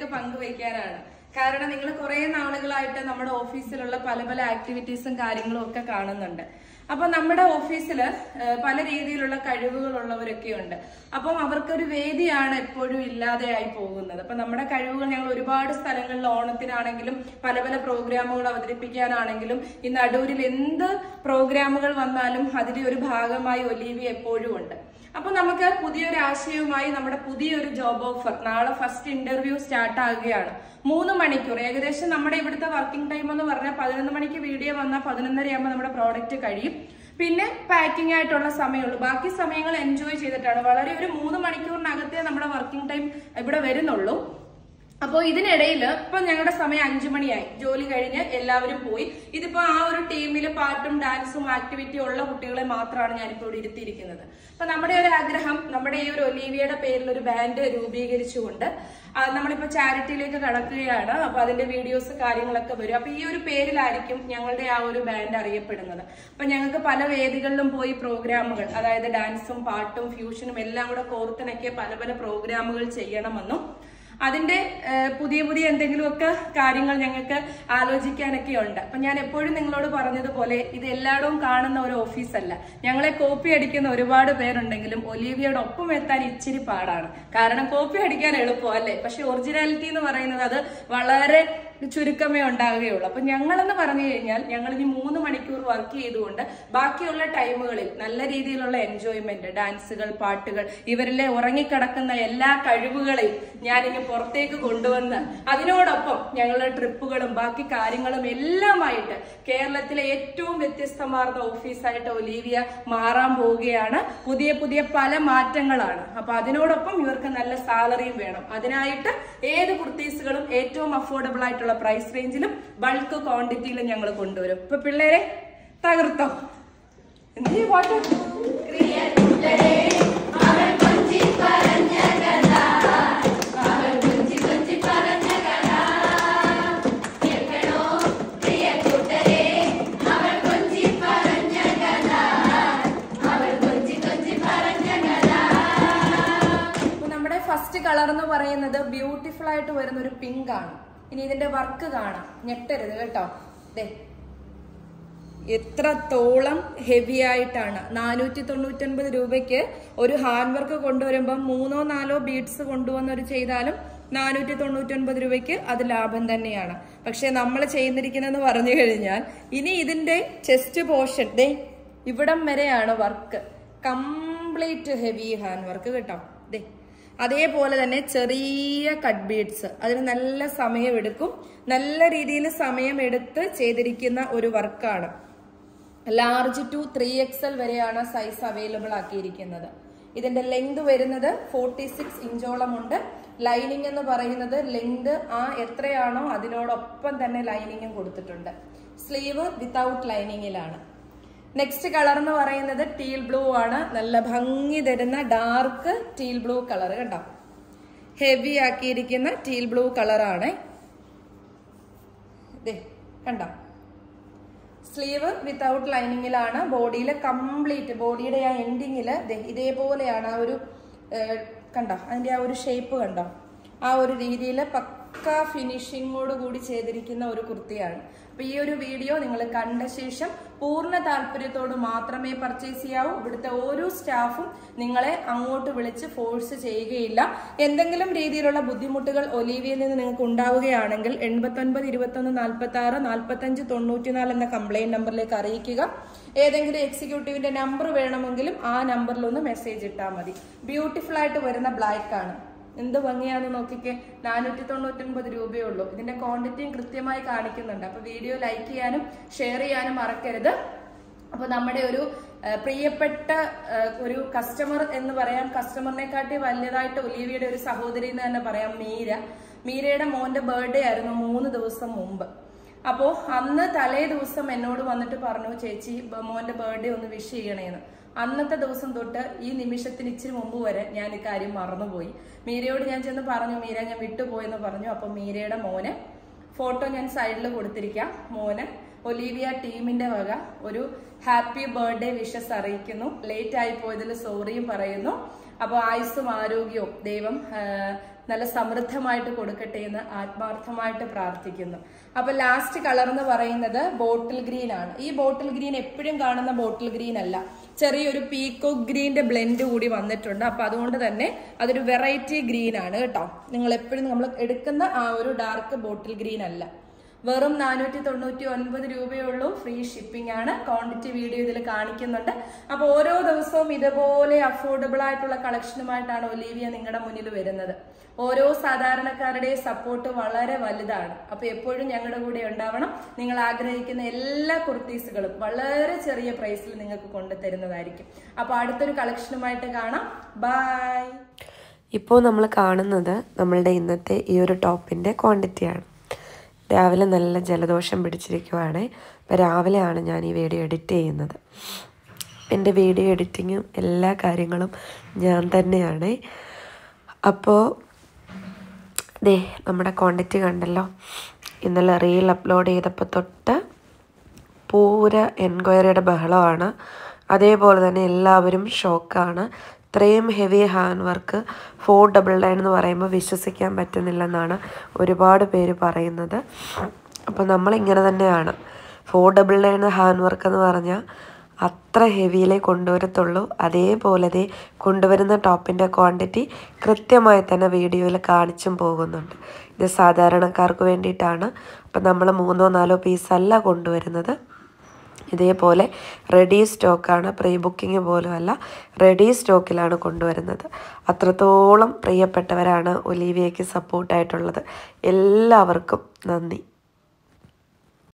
വിശേഷങ്ങളൊക്കെ പങ്കുവയ്ക്കാനാണ് കാരണം നിങ്ങൾ കുറെ നാളുകളായിട്ട് നമ്മുടെ ഓഫീസിലുള്ള പല പല ആക്ടിവിറ്റീസും കാര്യങ്ങളും ഒക്കെ കാണുന്നുണ്ട് അപ്പൊ നമ്മുടെ ഓഫീസിൽ പല രീതിയിലുള്ള കഴിവുകളുള്ളവരൊക്കെ ഉണ്ട് അപ്പം അവർക്കൊരു വേദിയാണ് എപ്പോഴും ഇല്ലാതെയായി പോകുന്നത് അപ്പൊ നമ്മുടെ കഴിവുകൾ ഞങ്ങൾ ഒരുപാട് സ്ഥലങ്ങളിൽ ഓണത്തിനാണെങ്കിലും പല പല പ്രോഗ്രാമുകൾ അവതരിപ്പിക്കാനാണെങ്കിലും ഈ നടൂരിൽ എന്ത് പ്രോഗ്രാമുകൾ വന്നാലും അതിലെ ഒരു ഭാഗമായി ഒലീവി എപ്പോഴും ഉണ്ട് അപ്പൊ നമുക്ക് പുതിയൊരു ആശയവുമായി നമ്മുടെ പുതിയൊരു ജോബ് ഓഫർ നാളെ ഫസ്റ്റ് ഇന്റർവ്യൂ സ്റ്റാർട്ട് ആകുകയാണ് മൂന്ന് മണിക്കൂർ ഏകദേശം നമ്മുടെ ഇവിടുത്തെ വർക്കിംഗ് ടൈം എന്ന് പറഞ്ഞാൽ പതിനൊന്ന് മണിക്ക് വീഡിയോ വന്നാൽ പതിനൊന്നര ആകുമ്പോൾ നമ്മുടെ പ്രോഡക്റ്റ് കഴിയും പിന്നെ പാക്കിംഗ് ആയിട്ടുള്ള സമയമുള്ളൂ ബാക്കി സമയങ്ങൾ എൻജോയ് ചെയ്തിട്ടാണ് വളരെ ഒരു മൂന്ന് മണിക്കൂറിനകത്തേ നമ്മുടെ വർക്കിംഗ് ടൈം ഇവിടെ വരുന്നുള്ളൂ അപ്പോൾ ഇതിനിടയിൽ ഇപ്പൊ ഞങ്ങളുടെ സമയം അഞ്ചു മണിയായി ജോലി കഴിഞ്ഞ് എല്ലാവരും പോയി ഇതിപ്പോ ആ ഒരു ടീമിൽ പാട്ടും ഡാൻസും ആക്ടിവിറ്റി ഉള്ള കുട്ടികളെ മാത്രമാണ് ഞാനിപ്പോൾ ഇവിടെ ഇരുത്തിയിരിക്കുന്നത് അപ്പൊ നമ്മുടെ ഒരു ആഗ്രഹം നമ്മുടെ ഈ ഒരു ഒലീവിയയുടെ പേരിൽ ഒരു ബാൻഡ് രൂപീകരിച്ചുകൊണ്ട് ആ, നമ്മളിപ്പോ ചാരിറ്റിയിലേക്ക് കടക്കുകയാണ് അപ്പൊ അതിന്റെ വീഡിയോസ് കാര്യങ്ങളൊക്കെ വരും അപ്പൊ ഈ ഒരു പേരിലായിരിക്കും ഞങ്ങളുടെ ആ ഒരു ബാൻഡ് അറിയപ്പെടുന്നത് അപ്പൊ ഞങ്ങൾക്ക് പല വേദികളിലും പോയി പ്രോഗ്രാമുകൾ അതായത് ഡാൻസും പാട്ടും ഫ്യൂഷനും എല്ലാം കൂടെ കോർത്തിണക്കിയ പല പല പ്രോഗ്രാമുകൾ ചെയ്യണമെന്നും അതിന്റെ ഏഹ്, പുതിയ പുതിയ എന്തെങ്കിലുമൊക്കെ കാര്യങ്ങൾ ഞങ്ങൾക്ക് ആലോചിക്കാനൊക്കെ ഉണ്ട് അപ്പൊ ഞാൻ എപ്പോഴും നിങ്ങളോട് പറഞ്ഞതുപോലെ ഇത് എല്ലായിടവും കാണുന്ന ഒരു ഓഫീസല്ല ഞങ്ങളെ കോപ്പി അടിക്കുന്ന ഒരുപാട് പേരുണ്ടെങ്കിലും ഒലീവിയയുടെ ഒപ്പം എത്താൻ ഇച്ചിരി പാടാണ് കാരണം കോപ്പി അടിക്കാൻ എളുപ്പം അല്ലേ പക്ഷെ ഒറിജിനാലിറ്റി എന്ന് പറയുന്നത് അത് വളരെ ചുരുക്കമേ ഉണ്ടാവുകയുള്ളൂ അപ്പൊ ഞങ്ങളെന്ന് പറഞ്ഞു കഴിഞ്ഞാൽ ഞങ്ങൾ ഇനി മൂന്ന് മണിക്കൂർ വർക്ക് ചെയ്തുകൊണ്ട് ബാക്കിയുള്ള ടൈമുകളിൽ നല്ല രീതിയിലുള്ള എൻജോയ്മെന്റ് ഡാൻസുകൾ പാട്ടുകൾ ഇവരിലെ ഉറങ്ങിക്കിടക്കുന്ന എല്ലാ കഴിവുകളെയും ഞാനിങ്ങ് പുറത്തേക്ക് കൊണ്ടുവന്ന് അതിനോടൊപ്പം ഞങ്ങളുടെ ട്രിപ്പുകളും ബാക്കി കാര്യങ്ങളും എല്ലാമായിട്ട് കേരളത്തിലെ ഏറ്റവും വ്യത്യസ്തമാർന്ന ഓഫീസായിട്ട് ഒലീവിയ മാറാൻ പോവുകയാണ് പുതിയ പുതിയ പല മാറ്റങ്ങളാണ് അപ്പൊ അതിനോടൊപ്പം ഇവർക്ക് നല്ല സാലറിയും വേണം അതിനായിട്ട് ഏത് കുർത്തീസുകളും ഏറ്റവും അഫോർഡബിൾ ആയിട്ടുള്ള പ്രൈസ് റേഞ്ചിലും ബൾക്ക് ക്വാണ്ടിറ്റിയിലും ഞങ്ങൾ കൊണ്ടുവരും ഇപ്പൊ പിള്ളേരെ തകർത്തോ എന്ത് പാട്ട് അപ്പൊ നമ്മുടെ ഫസ്റ്റ് കളർ എന്ന് പറയുന്നത് ബ്യൂട്ടിഫുൾ ആയിട്ട് വരുന്ന ഒരു പിങ്ക് ആണ് ഇനി ഇതിന്റെ വർക്ക് കാണാം ഞെട്ടരുത് കേട്ടോ ദേ എത്രത്തോളം ഹെവി ആയിട്ടാണ് നാനൂറ്റി തൊണ്ണൂറ്റൊൻപത് രൂപയ്ക്ക് ഒരു ഹാൻഡ് വർക്ക് കൊണ്ടുവരുമ്പോൾ മൂന്നോ നാലോ ബീഡ്സ് കൊണ്ടുവന്നൊരു ചെയ്താലും നാനൂറ്റി തൊണ്ണൂറ്റൊൻപത് രൂപയ്ക്ക് അത് ലാഭം തന്നെയാണ് പക്ഷെ നമ്മൾ ചെയ്യുന്നിരിക്കുന്നതെന്ന് പറഞ്ഞു കഴിഞ്ഞാൽ ഇനി ഇതിന്റെ ചെസ്റ്റ് പോർഷൻ ദേ ഇവിടം വരെയാണ് work complete heavy hand work കേട്ടോ ദേ അതേപോലെ തന്നെ ചെറിയ കട്ട് ബീഡ്സ് അതിന് നല്ല സമയമെടുക്കും നല്ല രീതിയിൽ സമയമെടുത്ത് ചെയ്തിരിക്കുന്ന ഒരു വർക്കാണ് ലാർജ് ടു ത്രീ എക്സൽ വരെയാണ് സൈസ് അവൈലബിൾ ആക്കിയിരിക്കുന്നത് ഇതിന്റെ ലെങ്ത് വരുന്നത് ഫോർട്ടി സിക്സ് ഇഞ്ചോളം ഉണ്ട് ലൈനിങ് എന്ന് പറയുന്നത് ലെങ്ത് ആ എത്രയാണോ അതിനോടൊപ്പം തന്നെ ലൈനിങ്ങും കൊടുത്തിട്ടുണ്ട് സ്ലീവ് വിത്തൗട്ട് ലൈനിങ്ങിലാണ് നെക്സ്റ്റ് കളർ എന്ന് പറയുന്നത് ടീൽ ബ്ലൂ ആണ് നല്ല ഭംഗി തരുന്ന ഡാർക്ക് ടീൽ ബ്ലൂ കളർ കണ്ടോ ഹെവി ആക്കിയിരിക്കുന്ന ടീൽ ബ്ലൂ കളറാണ് കണ്ടോ സ്ലീവ് വിത്തൗട്ട് ലൈനിങ്ങിലാണ് ബോഡിയിൽ കംപ്ലീറ്റ് ബോഡിയുടെ ആ എൻഡിങ്ങിൽ ഇതേപോലെയാണ് ആ ഒരു ഏഹ്, കണ്ടോ അതിന്റെ ആ ഒരു ഷേപ്പ് കണ്ടോ ആ ഒരു രീതിയിൽ പക്ക ഫിനിഷിങ്ങോട് കൂടി ചെയ്തിരിക്കുന്ന ഒരു കുർത്തിയാണ് അപ്പൊ ഈ ഒരു വീഡിയോ നിങ്ങൾ കണ്ട ശേഷം പൂർണ്ണ താല്പര്യത്തോട് മാത്രമേ പർച്ചേസ് ചെയ്യാവൂ ഇവിടുത്തെ ഓരോ സ്റ്റാഫും നിങ്ങളെ അങ്ങോട്ട് വിളിച്ച് ഫോഴ്സ് ചെയ്യുകയില്ല എന്തെങ്കിലും രീതിയിലുള്ള ബുദ്ധിമുട്ടുകൾ ഒലീവിയയിൽ നിന്ന് നിങ്ങൾക്ക് ഉണ്ടാവുകയാണെങ്കിൽ എൺപത്തൊൻപത് ഇരുപത്തൊന്ന് നാൽപ്പത്തി ആറ് നാൽപ്പത്തഞ്ച് തൊണ്ണൂറ്റിനാല് എന്ന കംപ്ലൈന്റ് നമ്പറിലേക്ക് അറിയിക്കുക ഏതെങ്കിലും എക്സിക്യൂട്ടീവിന്റെ നമ്പർ വേണമെങ്കിലും ആ നമ്പറിലൊന്ന് മെസ്സേജ് ഇട്ടാൽ മതി ബ്യൂട്ടിഫുൾ ആയിട്ട് വരുന്ന ബ്ലാക്ക് ആണ് എന്ത് ഭംഗിയാന്ന് നോക്കിക്കേ നാനൂറ്റി തൊണ്ണൂറ്റൊൻപത് രൂപയേ ഉള്ളൂ ഇതിന്റെ ക്വാണ്ടിറ്റിയും കൃത്യമായി കാണിക്കുന്നുണ്ട് അപ്പൊ വീഡിയോ ലൈക്ക് ചെയ്യാനും ഷെയർ ചെയ്യാനും മറക്കരുത് അപ്പൊ നമ്മുടെ ഒരു ആ, പ്രിയപ്പെട്ട ആ, ഒരു കസ്റ്റമർ എന്ന് പറയാം കസ്റ്റമറിനെക്കാട്ടി വലിയതായിട്ട് ഒലീവിയുടെ ഒരു സഹോദരി എന്ന് തന്നെ പറയാം മീര മീരയുടെ മോന്റെ ബർത്ത്ഡേ ആയിരുന്നു മൂന്ന് ദിവസം മുമ്പ് അപ്പോ അന്ന് തലേ ദിവസം എന്നോട് വന്നിട്ട് പറഞ്ഞു ചേച്ചി ബ- മോന്റെ ബർത്ത്ഡേ ഒന്ന് വിഷ് ചെയ്യണേന്ന് അന്നത്തെ ദിവസം തൊട്ട് ഈ നിമിഷത്തിന് ഇച്ചിരി മുമ്പ് വരെ ഞാൻ ഇക്കാര്യം മറന്നുപോയി മീരയോട് ഞാൻ ചെന്ന് പറഞ്ഞു മീര ഞാൻ വിട്ടുപോയെന്ന് പറഞ്ഞു അപ്പൊ മീരയുടെ മോനെ ഫോട്ടോ ഞാൻ സൈഡിൽ കൊടുത്തിരിക്കാം മോന് ഒലീവിയ ടീമിന്റെ വക ഒരു ഹാപ്പി ബർത്ത്ഡേ വിഷസ് അറിയിക്കുന്നു ലേറ്റ് ആയി പോയതിൽ സോറിയും പറയുന്നു അപ്പോൾ ആയുസ്സും ആരോഗ്യവും ദൈവം ആ, നല്ല സമൃദ്ധമായിട്ട് കൊടുക്കട്ടെ എന്ന് ആത്മാർത്ഥമായിട്ട് പ്രാർത്ഥിക്കുന്നു അപ്പൊ ലാസ്റ്റ് കളർ എന്ന് പറയുന്നത് ബോട്ടിൽ ഗ്രീൻ ആണ് ഈ ബോട്ടിൽ ഗ്രീൻ എപ്പോഴും കാണുന്ന ബോട്ടിൽ ഗ്രീൻ അല്ല ചെറിയൊരു പീക്കോ ഗ്രീന്റെ ബ്ലെൻഡ് കൂടി വന്നിട്ടുണ്ട് അപ്പൊ അതുകൊണ്ട് തന്നെ അതൊരു വെറൈറ്റി ഗ്രീൻ ആണ് കേട്ടോ നിങ്ങൾ എപ്പോഴും നമ്മൾ എടുക്കുന്ന ആ ഒരു ഡാർക്ക് ബോട്ടിൽ ഗ്രീൻ അല്ല വെറും നാനൂറ്റി തൊണ്ണൂറ്റി ഒൻപത് രൂപയേ ഉള്ളൂ ഫ്രീ ഷിപ്പിംഗ് ആണ് ക്വാണ്ടിറ്റി വീഡിയോ ഇതിൽ കാണിക്കുന്നുണ്ട് അപ്പൊ ഓരോ ദിവസവും ഇതുപോലെ അഫോർഡബിൾ ആയിട്ടുള്ള കളക്ഷനുമായിട്ടാണ് ഒലീവിയ നിങ്ങളുടെ മുന്നിൽ വരുന്നത് ഓരോ സാധാരണക്കാരുടെയും സപ്പോർട്ട് വളരെ വലുതാണ് അപ്പൊ എപ്പോഴും ഞങ്ങളുടെ കൂടെ ഉണ്ടാവണം നിങ്ങൾ ആഗ്രഹിക്കുന്ന എല്ലാ കുർത്തീസുകളും വളരെ ചെറിയ പ്രൈസിൽ നിങ്ങൾക്ക് കൊണ്ടുതരുന്നതായിരിക്കും അപ്പൊ അടുത്തൊരു കളക്ഷനുമായിട്ട് കാണാം ബൈ ഇപ്പോൾ നമ്മൾ കാണുന്നത് നമ്മളുടെ ഇന്നത്തെ ഈ ഒരു ടോപ്പിൻ്റെ ക്വാണ്ടിറ്റിയാണ് രാവിലെ നല്ല ജലദോഷം പിടിച്ചിരിക്കുവാണ് അപ്പോൾ രാവിലെയാണ് ഞാൻ ഈ വീഡിയോ എഡിറ്റ് ചെയ്യുന്നത് എൻ്റെ വീഡിയോ എഡിറ്റിങ്ങും എല്ലാ കാര്യങ്ങളും ഞാൻ തന്നെയാണ് അപ്പോൾ ദേ നമ്മുടെ ക്വാണ്ടിറ്റി കണ്ടല്ലോ ഇന്നലെ റീൽ അപ്ലോഡ് ചെയ്തപ്പോൾ തൊട്ട് പൂര എൻക്വയറിയുടെ ബഹളമാണ് അതേപോലെ തന്നെ എല്ലാവരും ഷോക്കാണ് ഇത്രയും heavy hand work four double nine എന്ന് പറയുമ്പോൾ വിശ്വസിക്കാൻ പറ്റുന്നില്ലെന്നാണ് ഒരുപാട് പേര് പറയുന്നത് അപ്പോൾ നമ്മളിങ്ങനെ തന്നെയാണ് four double nine hand work എന്ന് പറഞ്ഞാൽ അത്ര ഹെവിയിലേ കൊണ്ടുവരത്തുള്ളൂ അതേപോലെ ദേ കൊണ്ടുവരുന്ന ടോപ്പിൻ്റെ ക്വാണ്ടിറ്റി കൃത്യമായി തന്നെ വീഡിയോയിൽ കാണിച്ചും പോകുന്നുണ്ട് ഇത് സാധാരണക്കാർക്ക് വേണ്ടിയിട്ടാണ് അപ്പം നമ്മൾ മൂന്നോ നാലോ പീസല്ല കൊണ്ടുവരുന്നത് ഇതേപോലെ റെഡി സ്റ്റോക്കാണ് പ്രീ ബുക്കിംഗ് പോലും അല്ല റെഡി സ്റ്റോക്കിലാണ് കൊണ്ടുവരുന്നത് അത്രത്തോളം പ്രിയപ്പെട്ടവരാണ് ഒലീവിയയ്ക്ക് സപ്പോർട്ടായിട്ടുള്ളത് എല്ലാവർക്കും നന്ദി